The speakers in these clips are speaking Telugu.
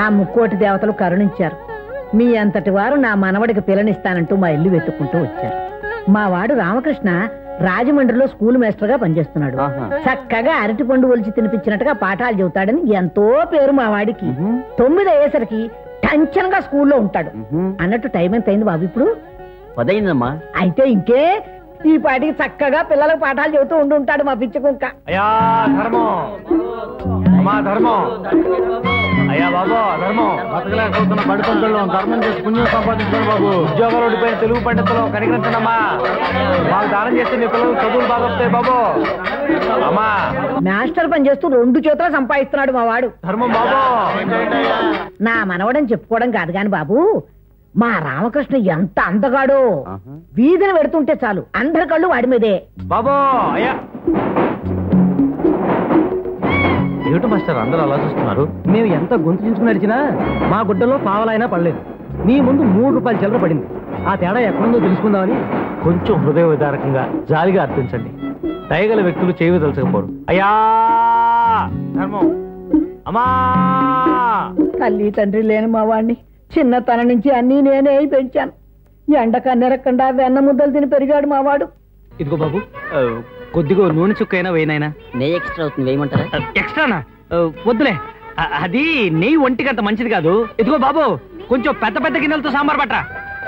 ముక్కోటి దేవతలు కరుణించారు మీ అంతటి వారు నా మనవడికి పిల్లనిస్తానంటూ మా ఇల్లు వెతుక్కుంటూ వచ్చారు మా వాడు రామకృష్ణ రాజమండ్రిలో స్కూల్ మేస్టర్ గా పనిచేస్తున్నాడు ఆహా. చక్కగా అరటి పండు ఒలిచి తినిపించినట్టుగా పాఠాలు చెబుతాడని ఎంతో పేరు మా వాడికి తొమ్మిది అయ్యేసరికి టెన్షన్ గా స్కూల్లో ఉంటాడు అన్నట్టు టైం ఎంత అయింది బాబు ఇప్పుడు పదైందమ్మా అయితే ఇంకే ఈ పాటికి చక్కగా పిల్లలకు పాఠాలు చెబుతూ ఉండి ఉంటాడు మా పిచ్చి కుక్క అయ్యా ధర్మం అమ్మా ధర్మం అయ్యా బాబు ధర్మం బతకలేకపోతున్న బడిపంతుల్లో ధర్మం చేసి పుణ్యం సంపాదించుకోండి బాబు ఉద్యోగాలు ఓడిపోయిన తెలుగు పండితులు కనికరించండమ్మా మాకు దానం చేస్తే మీ పిల్లలు చదువులు బాగా వస్తాయి బాబు అమ్మా మాస్టర్ పని చేస్తూ రెండు చేతులు సంపాదిస్తున్నాడు మా వాడు ధర్మం బాబు నా మనవడని చెప్పుకోవడం కాదు గాని బాబు మా రామకృష్ణ ఎంత అందగాడో వీధిని పెడుతుంటే చాలు అందరి కళ్ళు వాడి మీదే బాబు అయ్యా ఏమిటి మాస్టర్ అందరూ అలా చూస్తున్నారు మేము ఎంత గొంతు చించుకుని నడిచినా మా గుడ్డలో పావలైనా పడలేదు నీ ముందు మూడు రూపాయల చిల్లర పడింది ఆ తేడా ఎక్కడుందో తెలుసుకుందామని కొంచెం హృదయ విదారకంగా జాలిగా అర్థించండి దయగల వ్యక్తులు చేయదలచకపోరు అయ్యా ధర్మం అమ్మా తల్లి తండ్రి లేని మా వాడిని చిన్నతనం నుంచి అన్నీ నేనే అయి పెంచాను ఎండ కన్నెరకుండా వెన్న ముద్దలు తిని పెరిగాడు మా వాడు ఇదిగో బాబు ఆ, కొద్దిగా నూనె చుక్కైనా వేయనైనా నెయ్యి ఎక్స్ట్రా అవుతుంది వేయమంటారా ఎక్స్ట్రానా ఆ, వద్దులే ఆ, అది నెయ్యి ఒంటికి అంత మంచిది కాదు ఇదిగో బాబు కొంచెం పెద్ద పెద్ద గిన్నెలతో సాంబార్ పట్రా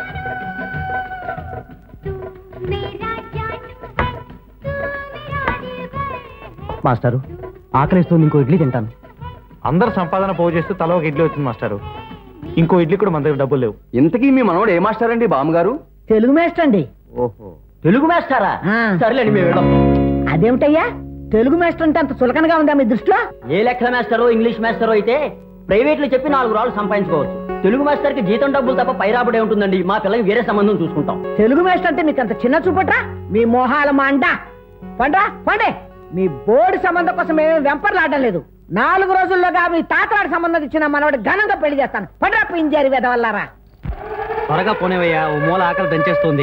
మాస్టారు ఆకలిస్తుంది ఇంకో ఇడ్లీ తింటాను అందరు సంపాదన పోగు చేస్తే తల ఒక ఇడ్లీ వచ్చింది మాస్టారు ఇంకో ఇడ్లీ కూడా మన దగ్గర డబ్బులు లేవు ఇంతకీ మీ మనవడు ఏ మాస్టర్ అండి బామ్మగారు తెలుగు మేస్టర్ అండి ఓహో తెలుగు మాస్టారా ఆ. సర్లేండి మేము వెళ్ళాం అదేమిటయ్యా తెలుగు మేస్టర్ అంటే అంత చులకనగా ఉందా మీ దృష్టిలో ఏ లెక్కల మాస్టరో ఇంగ్లీష్ మాస్టరో అయితే ప్రైవేట్ లో చెప్పి నాలుగు రాళ్ళు సంపాదించుకోవచ్చు తెలుగు మాస్టర్ కి జీతం డబ్బులు తప్ప పైరాబడే ఉంటుందండి మా పిల్లకి వేరే సంబంధం చూసుకుంటాం తెలుగు మేస్టర్ అంటే మీకు అంత చిన్న చూపట్రా మీ మోహాల మాండ పండ్రా పండే మీ బోర్డు సంబంధం కోసం మేమేం వెంపర్లాడడం లేదు నాలుగు రోజుల్లోగా మీ తాతవాడి సంబంధం ఇచ్చిన మనవాడు ఘనంగా పెళ్లి చేస్తాను పండ్రా పింజారి వెదవల్లారా త్వరగా పోనేవయ్యా ఓ మూల ఆకలి దంచేస్తుంది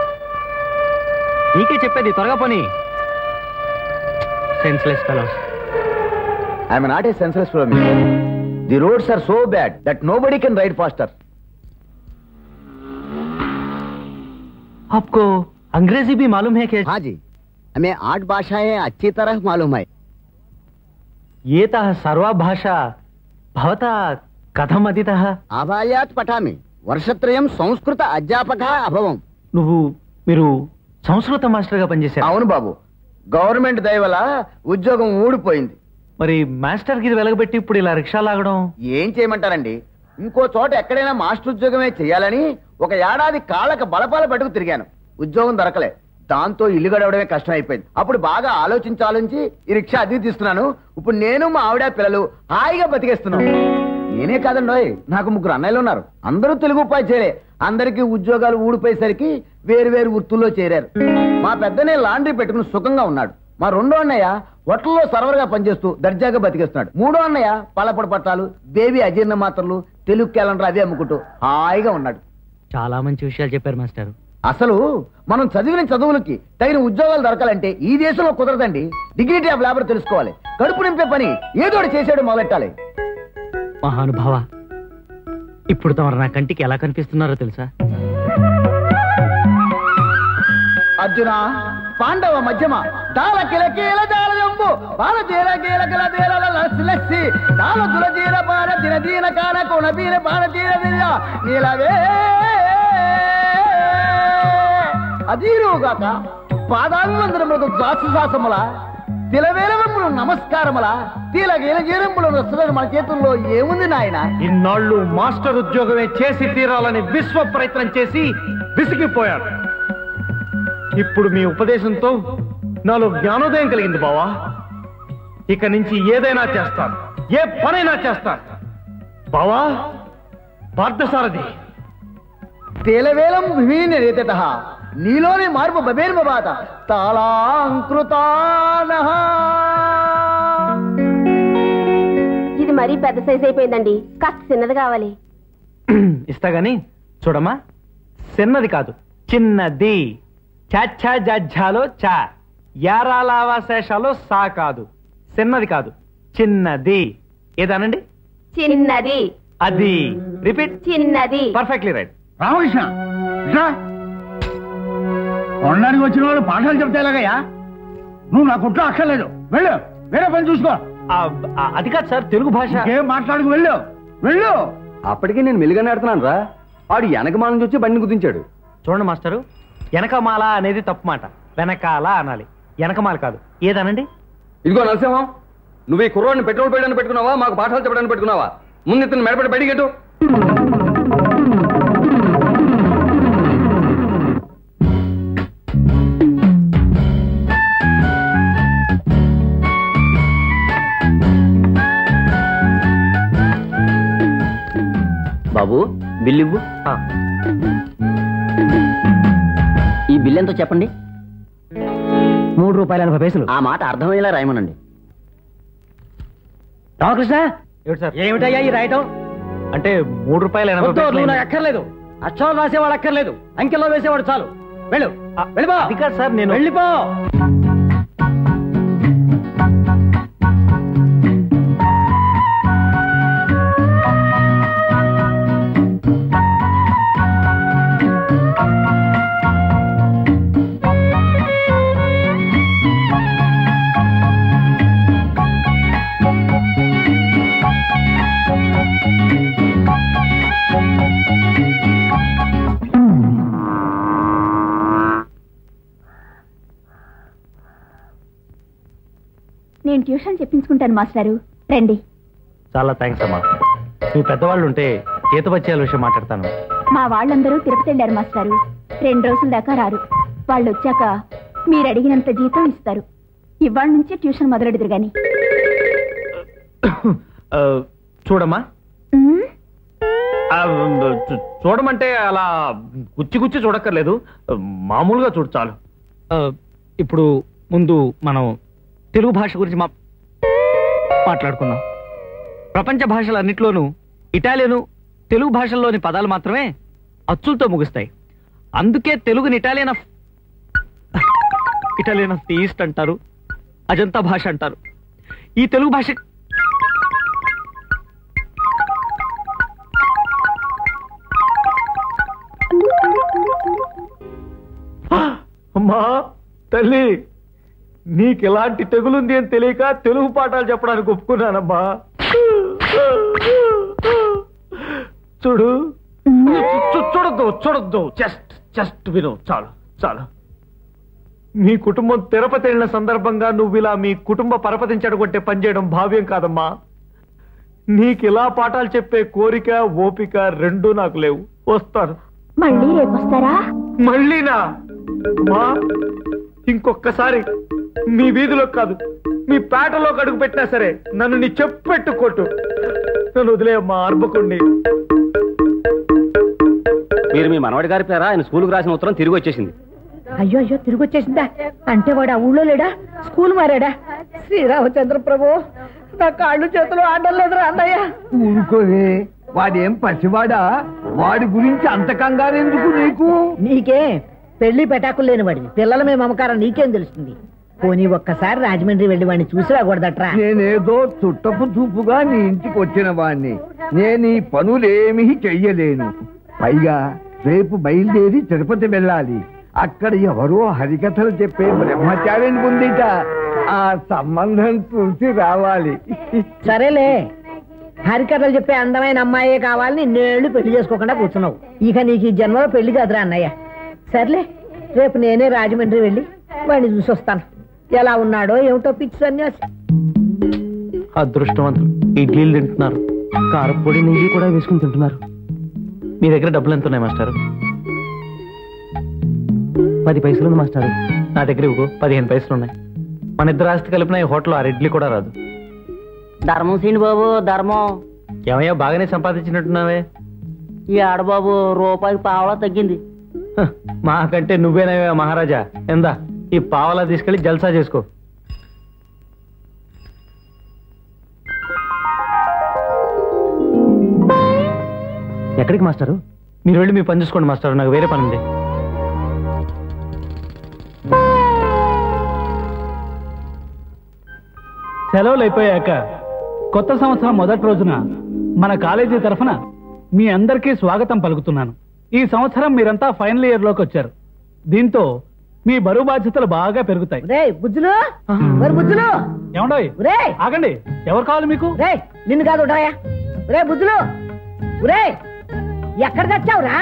నీకే చెప్పేది త్వరగా పోనీ senseless fellows I'm not a senses from the roads are so bad that nobody can ride faster आपको अंग्रेजी भी मालूम है क्या हाँ जी हमें आठ भाषाएं अच्छी तरह मालूम है ఏత సర్వభాష భవత కథం అదిత ఆబాయాత్ పఠామి వర్షత్రయం సంస్కృత అధ్యాపక అభవం నువ్వు మీరు సంస్కృత మాస్టర్ గా పనిచేశారు అవును బాబు గవర్నమెంట్ దయ వల్ల ఉద్యోగం ఊడిపోయింది మరి మాస్టర్ కి ఇది వెలగబెట్టి ఇప్పుడు ఇలా రిక్షా లాగడం ఏం చేయమంటారండి ఇంకో చోట ఎక్కడైనా మాస్టర్ ఉద్యోగమే చేయాలని ఒక ఏడాది కాళ్ళక బలపాల పట్టుకు తిరిగాను ఉద్యోగం దొరకలే దాంతో ఇల్లు గడవడమే కష్టం అయిపోయింది అప్పుడు బాగా ఆలోచించి ఆలోచించి ఈ రిక్షా అద్దెకి తీస్తున్నాను ఇప్పుడు నేను మా ఆవిడ పిల్లలు హాయిగా బతికేస్తున్నాం నేనే కాదండోయ్ నాకు ముగ్గురు అన్నయ్యలు ఉన్నారు అందరూ తెలుగు ఉపాధ్యాయులే అందరికీ ఉద్యోగాలు ఊడిపోయేసరికి వేరు వేరు వృత్తుల్లో చేరారు మా పెద్దనే లాండ్రీ పెట్టుకుని సుఖంగా ఉన్నాడు మా రెండో అన్నయ్య హోటల్లో సర్వర్ గా పనిచేస్తూ దర్జాగా బతికేస్తున్నాడు మూడో అన్నయ్య పాలపొడి పట్టాలు బేబీ అజీర్ణ మాత్రలు తెలుగు క్యాలెండర్ అవి అమ్ముకుంటూ హాయిగా ఉన్నాడు చాలా మంచి విషయాలు చెప్పారు మాస్టర్ అసలు మనం చదివిన చదువులకి తగిన ఉద్యోగాలు దొరకాలంటే ఈ దేశంలో కుదరదండి డిగ్నిటీ ఆఫ్ లేబర్ తెలుసుకోవాలి కడుపు నింపే పని ఏదో ఒకటి చేసేయడం మొదలెట్టాలి మహానుభావ ఇప్పుడు తమరు నా కంటికి ఎలా కనిపిస్తున్నారో తెలుసా అర్జున పాండవ మధ్యమ దాల కిలకీల జాలయంబు బాల జీల కీల కిల బీరల లస్సి లస్సి దాల దుల జీర పార దిన దీన కాన కొన బీర పాన తీర దిల్ల నీలవే అదీరుగాక పాదాభివందనములకు దాసుశాసముల తిలవేలవములు నమస్కారముల తీల గీల గీరంబులు రస్తులను మన చేతుల్లో ఏముంది నాయన ఇన్నాళ్ళు మాస్టర్ ఉద్యోగమే చేసి తీరాలని విశ్వ ప్రయత్నం చేసి విసిగిపోయాడు ఇప్పుడు మీ ఉపదేశంతో నాలో జ్ఞానోదయం కలిగింది బావా ఇక నుంచి ఏదైనా చేస్తాను ఏ పనైనా చేస్తాను బావా పార్థసారథి తేలవేలం విహీన రేతట నీలోని మార్పు బబేర్మబాత తాళాంకృతానః ఇది మరీ పెద్ద సైజ్ అయిపోయిందండి కాస్త చిన్నది కావాలి ఇస్తా గాని చూడమ్మా చిన్నది కాదు చిన్నది చాచా జజ్జాలో చా యారాలావాశేషాలో సా కాదు చిన్నది కాదు చిన్నది ఏదానండి చిన్నది అది రిపీట్ చిన్నది పర్ఫెక్ట్లీ రైట్ రామకృష్ణ ఇట్రా కొనడానికి వచ్చిన వాళ్ళు పాఠాలు చెప్తే ఎలాగయ్యా నువ్వు నా కుట్ర అక్కర్లేదు వెళ్ళు వేరే పని చూసుకో అది కాదు సార్ తెలుగు భాష ఏం మాట్లాడుకు వెళ్ళు వెళ్ళు అప్పటికే నేను మెలుగానే ఆడుతున్నాను రా వాడు వెనకమాల నుంచి వచ్చి బండిని గుద్దించాడు చూడండి మాస్టరు వెనకమాల అనేది తప్పు మాట వెనకాల అనాలి వెనకమాల కాదు ఏదనండి ఇదిగో నరసింహం నువ్వు ఈ కుర్రోడిని పెట్రోల్ పోయడానికి పెట్టుకున్నావా మాకు పాఠాలు చెప్పడానికి పెట్టుకున్నావా ముందు ఇతను మెడపడి బయటికి ఎట్టు బాబు బిల్ ఇవ్వు ఆ, ఈ బిల్ ఎంతో చెప్పండి మూడు రూపాయల ఎనభై పైసలు ఆ మాట అర్థమయ్యేలా రాయమనండి రామకృష్ణ ఏమిటి సార్ ఏమిటయ్యా ఈ రాయటం అంటే మూడు రూపాయలు ఎనభై వద్దు, పైసలు నువ్వు నాకు అయింది. అక్కర్లేదు అక్షరాలు రాసేవాడు అక్కర్లేదు అంకెల్లో వేసేవాడు చాలు వెళ్ళు వెళ్ళిపో అది కాదు సార్ నేను వెళ్ళిపో నేను ట్యూషన్ చెప్పించుకుంటాను మాస్టారు రండి చాలా థ్యాంక్స్ అమ్మా మీ పెద్దవాళ్ళు ఉంటే ఈత వచ్చేయాల విషయం మాట్లాడతాను మా వాళ్ళందరూ తిరుపతి వెళ్ళారు మాస్టారు రెండు రోజుల దాకా రారు వాళ్ళు వచ్చాక మీరు అడిగినంత జీతం ఇస్తారు ఇవాళ నుంచి ట్యూషన్ మొదలెడదురు గాని ఆ, చూడమ్మా ఉమ్, ఆ, చూ- చూడమంటే అలా గుచ్చి గుచ్చి చూడక్కర్లేదు మామూలుగా చూడు చాలు ఇప్పుడు ముందు మనం తెలుగు భాష గురించి మా మాట్లాడుకుందాం ప్రపంచ భాషలన్నిట్లోనూ ఇటాలియను తెలుగు భాషల్లోని పదాలు మాత్రమే అచ్చులతో ముగుస్తాయి అందుకే తెలుగుని Italian of Italian of the East అంటారు అజంతా భాష అంటారు ఈ తెలుగు భాష అమ్మా తల్లి నీకు ఎలాంటి తెగులుంది అని తెలియక తెలుగు పాఠాలు చెప్పడానికి ఒప్పుకున్నానమ్మా చూడు చూ- చూడొద్దు చూడొద్దు జస్ట్ జస్ట్ విను చాలు చాలు మీ కుటుంబం తిరుపతి వెళ్ళిన సందర్భంగా నువ్వు ఇలా మీ కుటుంబ పరపతిని చెడగొట్టే పని చేయడం భావ్యం కాదమ్మా నీకు ఇలా పాఠాలు చెప్పే కోరిక ఓపిక రెండూ నాకు లేవు వస్తాను మళ్ళీ రేపు వస్తారా మళ్ళీనా మా ఇంకొక్కసారి మీ వీధిలో కాదు మీ పేటలో అడుగు పెట్టినా సరే నన్ను నీ చెప్పెట్టు కొట్టు నన్ను వదిలేయమ్మా అర్బకుండి మీరు మీ మనవడి గారి పేర ఆయన స్కూల్కి రాసిన ఉత్తరం తిరిగి వచ్చేసింది అయ్యో అయ్యో తిరిగి వచ్చేసిందా అంటే వాడు ఆ ఊళ్ళో లేడా స్కూల్ మారాడా శ్రీరామచంద్ర ప్రభు నా కాళ్ళు చేతులు ఆడడం లేదురా అన్నయ్య ఊరుకోవే వాడేం పసివాడా వాడి గురించి అంత కంగారు ఎందుకు నీకు నీకే పెళ్లి పెటాకులు లేని వాడివి పిల్లల మీద మమకారం నీకేం తెలుస్తుంది పోనీ ఒక్కసారి రాజమండ్రి వెళ్ళి వాడిని చూసి రాకూడదట్రా నేనేదో చుట్టపు చూపుగా నీ ఇంటికి వచ్చిన వాణ్ణి నేను ఈ పనులేమీ చెయ్యలేను పైగా రేపు బయలుదేరి తిరుపతి వెళ్ళాలి అక్కడ ఎవరో హరికథలు చెప్పే బ్రహ్మచారిని ఉందిట ఆ సంబంధం చూసి రావాలి సరేలే హరికథలు చెప్పే అందమైన అమ్మాయే కావాలని నేళ్ళు పెళ్లి చేసుకోకుండా కూర్చున్నావు ఇక నీకు ఈ జన్మలో పెళ్లి కాదురా అన్నయ్య సర్లే రేపు నేనే రాజమండ్రి వెళ్ళి వాడిని చూసి వస్తాను ఎలా ఉన్నాడో ఏమిటో పిచ్చి సన్యాసి అదృష్టవంతులు ఇడ్లీలు తింటున్నారు కారపొడి నెయ్యి కూడా వేసుకుని తింటున్నారు మీ దగ్గర డబ్బులు ఎంత ఉన్నాయి మాస్టారు పది పైసలు ఉంది మాస్టారు నా దగ్గర ఇవ్వకు పదిహేను పైసలు ఉన్నాయి మన ఇద్దరు ఆస్తి కలిపిన ఈ హోటల్ ఆరు ఇడ్లీ కూడా రాదు ధర్మం సీని బాబు ధర్మం ఏమయ్యా బాగానే సంపాదించినట్టున్నావే ఈ ఆడబాబు రూపాయికి పావలా తగ్గింది హ, మాకంటే నువ్వేనవే మహారాజా ఎందా ఈ పావలా తీసుకెళ్లి జల్సా చేసుకో ఎక్కడికి మాస్టారు మీరు వెళ్ళి మీ పని చూసుకోండి మాస్టర్ నాకు వేరే పని ఉంది సెలవులు అయిపోయాక కొత్త సంవత్సరం మొదటి రోజున మన కాలేజీ తరఫున మీ అందరికీ స్వాగతం పలుకుతున్నాను ఈ సంవత్సరం మీరంతా ఫైనల్ ఇయర్ లోకి వచ్చారు దీంతో మీ బరువు బాధ్యతలు బాగా పెరుగుతాయి రే బుజ్జులు మరి బుజ్జులు ఏమండోయ్ రే ఆగండి ఎవరు కావాలి మీకు రే నిన్ను కాదు ఉంటాయా రే బుజ్జులు రే ఎక్కడ తెచ్చావురా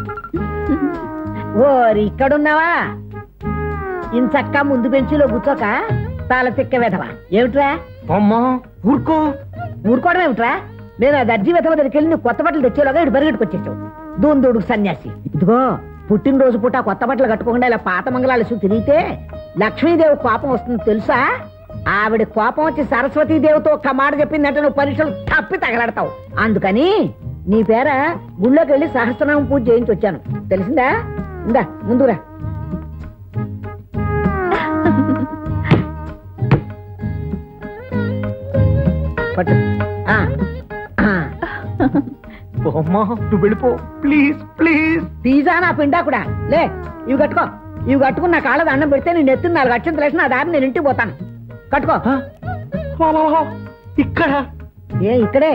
ఓరి ఇక్కడున్నావా ఇంచక్క ముందు బెంచిలో కూర్చోక తాళ తిక్క వెధవా ఏమిట్రా అమ్మా ఊరుకో ఊరుకోవడం ఏమిట్రా నేను ఆ దర్జీ వెధవ దగ్గరికి వెళ్ళి నువ్వు కొత్త బట్టలు తెచ్చేలాగా ఇటు బరిగెట్టుకు వచ్చేసావు దూందూడుకు సన్యాసి ఇదిగో పుట్టినరోజు పూట కొత్త బట్టలు కట్టుకోకుండా ఇలా పాత మంగళాలు వేసుకు తిరిగితే లక్ష్మీదేవి కోపం వస్తుంది తెలుసా ఆవిడ కోపం వచ్చి సరస్వతీదేవితో ఒక్క మాట చెప్పిందంటే నువ్వు పరీక్షలు తప్పి తగలాడతావు అందుకని నీ పేర గుళ్ళోకి వెళ్ళి సహస్రనామం పూజ చేయించి వచ్చాను తెలిసిందా ఇందా ముందురా పట్టు ఆ, ఆ. అమ్మా నువ్వు వెళ్ళిపో ప్లీజ్ ప్లీజ్ పిజ్జా నా పిండా కూడా లే ఇవి కట్టుకో ఇవి కట్టుకుని నా కాళ్ళ దండం పెడితే నేను ఎత్తున నాలుగు అక్షంతలు వేసి నా దారి నేను ఇంటికి పోతాను కట్టుకో ఇక్కడ ఏ ఇక్కడే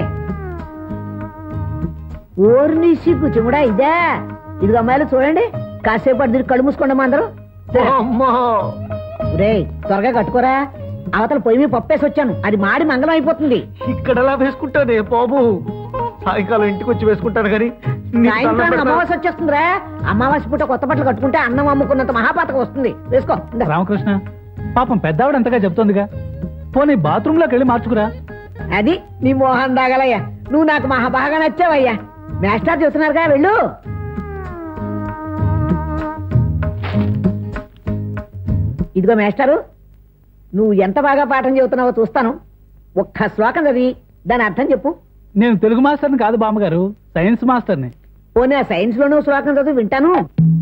ఓర్ని సిగ్గు చిముడా ఇదే ఇదిగో అమ్మాయిలు చూడండి కాసేపు అటు తిరిగి కళ్ళు మూసుకోండి అందరూ అమ్మా రే త్వరగా కట్టుకోరా అవతల పొయ్యి మీద పప్పేసి వచ్చాను అది మాడి మంగళం అయిపోతుంది ఇక్కడ ఎలా వేసుకుంటానే బాబు సాయంకాలం ఇంటికి వచ్చి వేసుకుంటాను కానీ నీకు దండం సాయంత్రానికి పెడతాను. అమావాస్య వచ్చేస్తుందిరా అమావాస్య పూట కొత్త బట్టలు కట్టుకుంటే అన్నం అమ్ముకున్నంత మహాపాతకం వస్తుంది వేసుకో ఇందా. రామకృష్ణ పాపం పెద్దావిడ అంతగా చెప్తోందిగా పోనీ బాత్రూమ్ లోకి వెళ్ళి మార్చుకురా అది నీ మోహన్ దాగలయ్యా నువ్వు నాకు మహా బాగా నచ్చావయ్యా మాస్టర్ చూస్తున్నారుగా వెళ్ళు ఇదిగో మాస్టారు నువ్వు ఎంత బాగా పాఠం చెబుతున్నావో చూస్తాను ఒక్క శ్లోకం చదివి దాని అర్థం చెప్పు నేను తెలుగు మాస్టర్ని కాదు బామ్మగారు సైన్స్ మాస్టర్ని పోనీ ఆ సైన్స్ లోనూ శ్లోకం చదివి వింటాను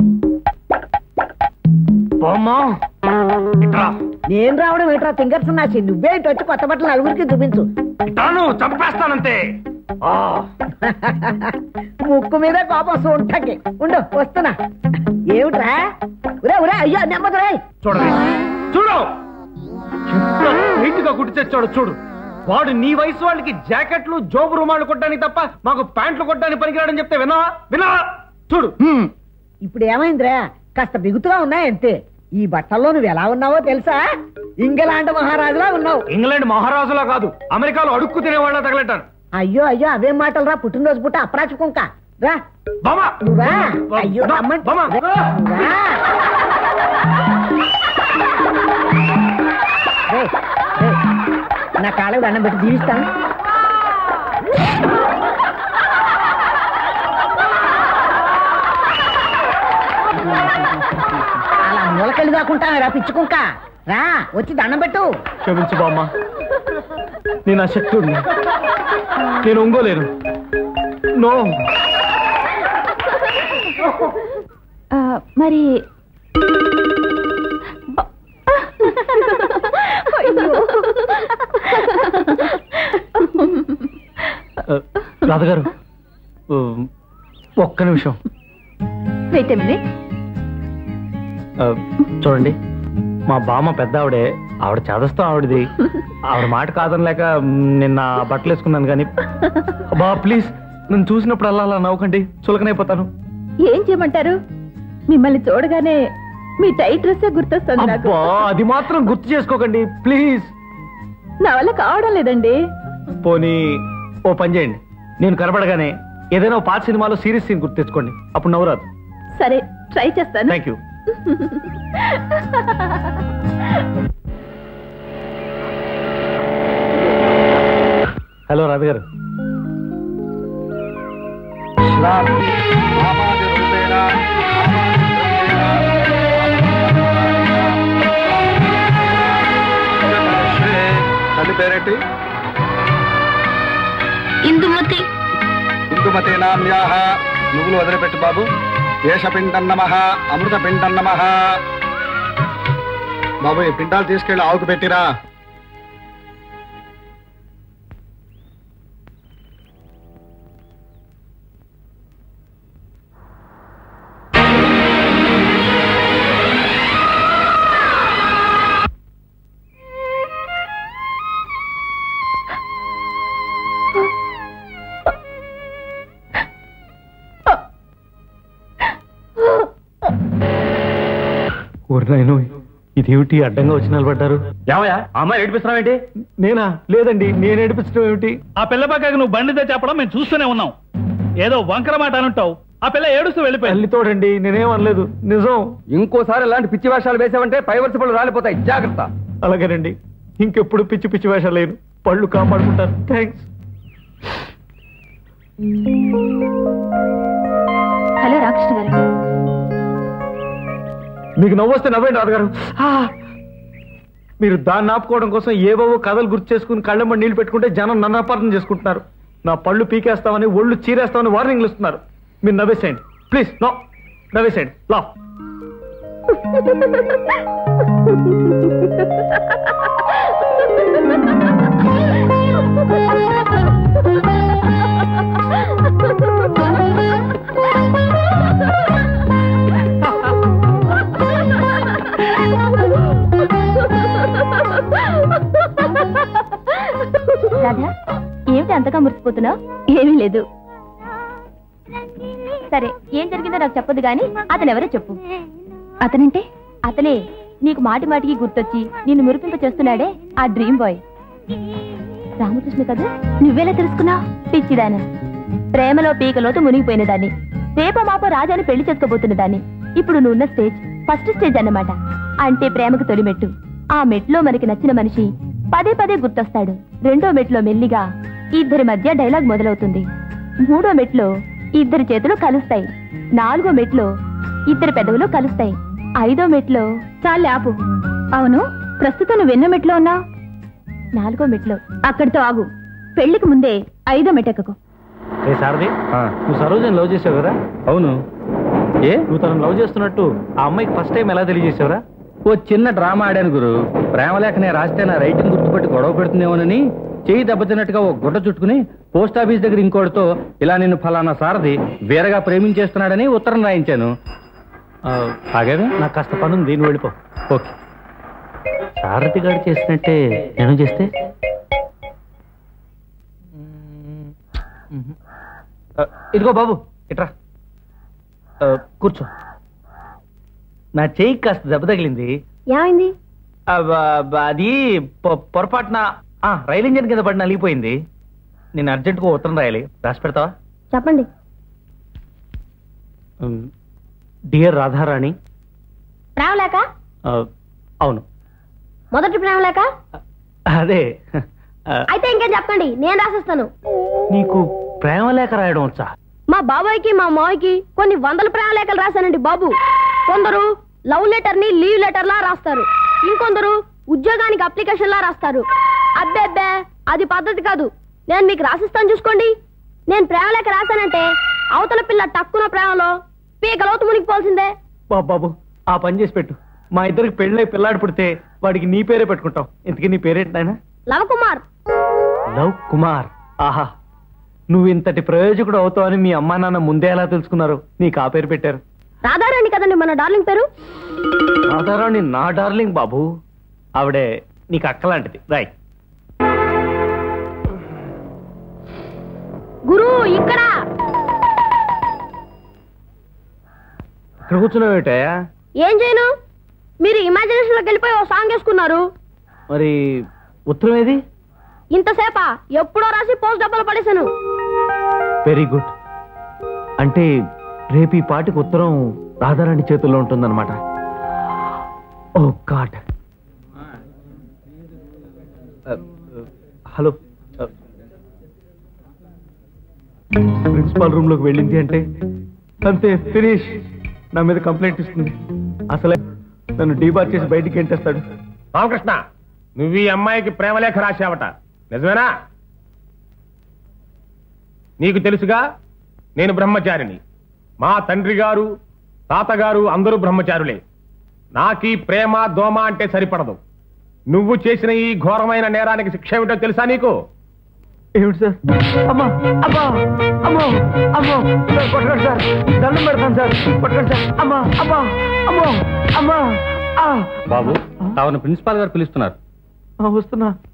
బామ్మా ఇట్రా నేను రావడం ఏంట్రా తింగర్స్ నాచి నువ్వే ఇటు వచ్చి కొత్త బట్టలు నలుగురికి చూపించు ఇటాను చంపేస్తానంతే ఆ, ముక్కు మీద కోపం సొంటకి ఉండు వస్తున్నా ఏమిట్రా ఉరే ఉరే అయ్యో నెమ్మదురాయ్ చూడండి చూడు ఎంత నీట్ గా కుట్టి తెచ్చాడు చూడు వాడు నీ వయసు వాళ్ళకి జాకెట్లు జోబు రుమాలు కొట్టడానికి తప్ప మాకు ప్యాంట్లు కొట్టడానికి పనికిరాడని చెప్తే వినా వినా చూడు హ్మ్. ఇప్పుడు ఏమైందిరా కాస్త బిగుతుగా ఉన్నాయి అంతే ఈ బట్టల్లో నువ్వు ఎలా ఉన్నావో తెలుసా ఇంగ్లాండ్ మహారాజులా ఉన్నావు ఇంగ్లాండ్ మహారాజులా కాదు అమెరికాలో అడుక్కు తినేవాళ్ళ తగలెట్టాను అయ్యో అయ్యో అవేం మాటలు రా పుట్టినరోజు పుట్ట అప్రాచు కుంక రా బామా నువ్వా అయ్యో బా- రమ్మంటే- బామా. రా. రేయ్, రేయ్, నా కాళ్ళకు దండం పెట్టి జీవిస్తాను అలా మూలకెళ్ళి కాకుండా రా పిచ్చుకుంక రా వచ్చి దండం పెట్టు క్షమించు బామ్మ నేను అశక్తుడిని నేను ఒంగోలేను నో ఆ, మరి రాధగారు ఆ, ఒక్క నిమిషం వెయిట్ మినిట్ ఆ, చూడండి మా బామ్మ పెద్ద ఆవిడే ఆవిడ చేదస్తాం ఆవిడది ఆవిడ మాట కాదనలేక మ్, నిన్న బట్టలు వేసుకున్నాను కానీ బా ప్లీజ్ నన్ను చూసినప్పుడు అలా అలా నవ్వకండి చులకనైపోతాను ఏం చేయమంటారు మిమ్మల్ని చూడగానే మీ టైట్ డ్రెస్ గుర్తొస్తుంది నాకు అబ్బా అది మాత్రం గుర్తు చేసుకోకండి ప్లీజ్ నా వల్ల కావడం లేదండి పోనీ ఓ పని చేయండి నేను కనబడగానే ఏదైనా ఓ పాత సినిమాలో సీరియస్ సీన్ గుర్తు తెచ్చుకోండి అప్పుడు నవ్వురాదు సరే ట్రై చేస్తాను థ్యాంక్ యూ హలో రాధ గారు తల్లి పేరేంటి ఇందుమతి ఇందుమతి నామ్యాహ నువ్వులు వదిలిపెట్టు బాబు దేశపిండం నమ అమృత పిండం నమ బాబు ఈ పిండాలు తీసుకెళ్లి ఆవుకు పెట్టిరా ఊరి నాయను ఇదేమిటి అడ్డంగా వచ్చి నిలబడ్డారు ఏమయ్యా ఆ అమ్మాయి ఏడిపిస్తున్నావేంటి నేనా లేదండి నేను ఏడిపించడం ఏమిటి ఆ పిల్ల పక్కకు నువ్వు బండితో చెప్పడం మేము చూస్తూనే ఉన్నాం ఏదో వంకర మాట అనుంటావు ఆ పిల్ల ఏడుస్తూ వెళ్ళిపోయింది తల్లి తోడండి నేనేం అనలేదు నిజం ఇంకోసారి ఇలాంటి పిచ్చి వేషాలు వేసావంటే పై వరుస పళ్ళు రాలిపోతాయి జాగ్రత్త అలాగేనండి ఇంకెప్పుడు పిచ్చి పిచ్చి వేషాలు లేను పళ్ళు కాపాడుకుంటాను థ్యాంక్స్ హలో రాకృష్ణ గారు మీకు నవ్వొస్తే నవ్వండి రాదుగారు ఆ! మీరు దాన్ని ఆపుకోవడం కోసం ఏవేవో కథలు గుర్తు చేసుకుని కళ్ళమ్మ నీళ్లు పెట్టుకుంటే జనం నన్ను అపార్థం చేసుకుంటున్నారు నా పళ్ళు పీకేస్తామని ఒళ్ళు చీరేస్తామని వార్నింగ్లు ఇస్తున్నారు మీరు నవ్వేసేయండి ప్లీజ్ నో నవ్వేసేయండి లా రాధా ఏమిటి అంతగా మురిసిపోతున్నావు ఏమీ లేదు సరే ఏం జరిగిందో నాకు చెప్పదు గాని అతను ఎవరో చెప్పు అతనంటే అతనే నీకు మాటి మాటికి గుర్తొచ్చి నిన్ను మురిపింప చేస్తున్నాడే ఆ డ్రీమ్ బాయ్ రామకృష్ణ కదా నువ్వెలా తెలుసుకున్నావు పిచ్చిదాన ప్రేమలో పీకలోతు మునిగిపోయిన దాన్ని రేపో మాపో రాజాని పెళ్లి చేసుకోబోతున్న దాన్ని ఇప్పుడు నువ్వున్న స్టేజ్ ఫస్ట్ స్టేజ్ అన్నమాట అంటే ప్రేమకు తొలి మెట్టు ఆ మెట్లో మనకి నచ్చిన మనిషి పదే పదే గుర్తొస్తాడు రెండో మెట్లో మెల్లిగా ఇద్దరి మధ్య డైలాగ్ మొదలవుతుంది మూడో మెట్లో ఇద్దరి చేతులు కలుస్తాయి నాలుగో మెట్లో ఇద్దరి పెదవులు కలుస్తాయి ఐదో మెట్లో చాలు ఆపు అవును ప్రస్తుతం నువ్వు ఎన్నో మెట్లో ఉన్నావు నాలుగో మెట్లో అక్కడితో ఆగు పెళ్లికి ముందే ఐదో మెట్టెక్కకు ఏ సారది నువ్వు సరోజని లవ్ చేసావు కదా అవును ఏ నువ్వు తనను లవ్ చేస్తున్నట్టు ఆ అమ్మాయికి ఫస్ట్ టైం ఎలా తెలియజేసావురా ఓ చిన్న డ్రామా ఆడాను గురు ప్రేమలేఖ నేను రాస్తే నా రైటింగ్ గుర్తుపట్టి గొడవ పెడుతుందేమోనని చెయ్యి దెబ్బతిన్నట్టుగా ఒక గుడ్డ చుట్టుకుని పోస్ట్ ఆఫీస్ దగ్గర ఇంకోటితో ఇలా నిన్ను ఫలానా సారథి వీరగా ప్రేమించేస్తున్నాడని ఉత్తరం రాయించాను ఆగేవే నాకు కాస్త పని ఉంది నువ్వు వెళ్ళిపో ఓకే సారథి గారు చేసినట్టే నేను చేస్తే ఆ, ఇదిగో బాబు ఇట్రా ఆ, కూర్చో నా చెయ్యి కాస్త దెబ్బ తగిలింది ఏమైంది ఆ, బ- బ- అది పొ- పొరపాటున ఆ, రైలు ఇంజన్ కింద పడి నలిగిపోయింది నేను అర్జెంటుగా ఉత్తరం రాయాలి రాసి పెడతావా చెప్పండి డియర్ రాధారాణి ప్రేమలేక ఆ, అవును మొదటి ప్రేమలేక అదే ఆ, అయితే ఇంకేం చెప్పండి నేను రాసిస్తాను నీకు ప్రేమలేఖ రాయడం వచ్చా మా బాబాయ్కి మా మావయ్యకి కొన్ని వందల ప్రేమలేఖలు రాశానండి బాబు కొందరు లవ్ లెటర్ ని లీవ్ లెటర్ లా రాస్తారు ఇంకొందరు ఉద్యోగానికి అప్లికేషన్ లా రాస్తారు అబ్బే అబ్బే అది పద్ధతి కాదు నేను మీకు రాసిస్తాను చూసుకోండి నేను ప్రేమలేఖ రాశానంటే అవతల పిల్ల టక్కున ప్రేమలో పీకలోతు మునిగిపోవాల్సిందే బాబు బాబు ఆ పని చేసి పెట్టు మా ఇద్దరికి పెళ్ళై పిల్లాడు పుడితే వాడికి నీ పేరే పెట్టుకుంటాం ఇంతకీ నీ పేరేంటి నాయన లవకుమార్ లవ్ కుమార్ ఆహా నువ్వు ఇంతటి ప్రయోజకుడు అవుతావని మీ అమ్మా నాన్న ముందే ఎలా తెలుసుకున్నారు నీకు ఆ పేరు పెట్టారు రాధారాణి కదండి మన డార్లింగ్ పేరు రాధారాణి నా డార్లింగ్ బాబు ఆవిడే నీకు అక్కలాంటిది రైట్ గురు ఇక్కడ ఇక్కడ కూర్చున్నావేటయా ఏం చేయను మీరు ఇమాజినేషన్ లోకి వెళ్ళిపోయి ఓ సాంగ్ వేసుకున్నారు మరి ఉత్తరం ఏది ఇంతసేపా ఎప్పుడో రాసి పోస్ట్ డబ్బాలు పడేశాను వెరీ గుడ్ అంటే రేపు ఈ పాటికి ఉత్తరం రాధారాణి చేతుల్లో ఉంటుందన్నమాట oh God hello principal room లోకి వెళ్ళింది అంటే అంతే ఫినిష్ నా మీద కంప్లైంట్ ఇస్తుంది అసలే నన్ను డీబార్ చేసి బయటికి ఎంటేస్తాడు రామకృష్ణ నువ్వు ఈ అమ్మాయికి ప్రేమలేఖ రాశావట నిజమేనా నీకు తెలుసుగా నేను బ్రహ్మచారిని మా తండ్రి గారు తాతగారు అందరూ బ్రహ్మచారులే నాకీ ప్రేమ దోమ అంటే సరిపడదు నువ్వు చేసిన ఈ ఘోరమైన నేరానికి శిక్ష ఏమిటో తెలుసా నీకు ఏమిటి సార్ అమ్మా అమ్మా అమ్మో అమ్మో సార్ పట్టుకోండి సార్ దండం పెడతాను సార్ పట్టుకోండి సార్ అమ్మా అమ్మా అమ్మో అమ్మా ఆ, బాబు తాను ప్రిన్సిపాల్ గారు పిలుస్తున్నారు ఆ, వస్తున్నా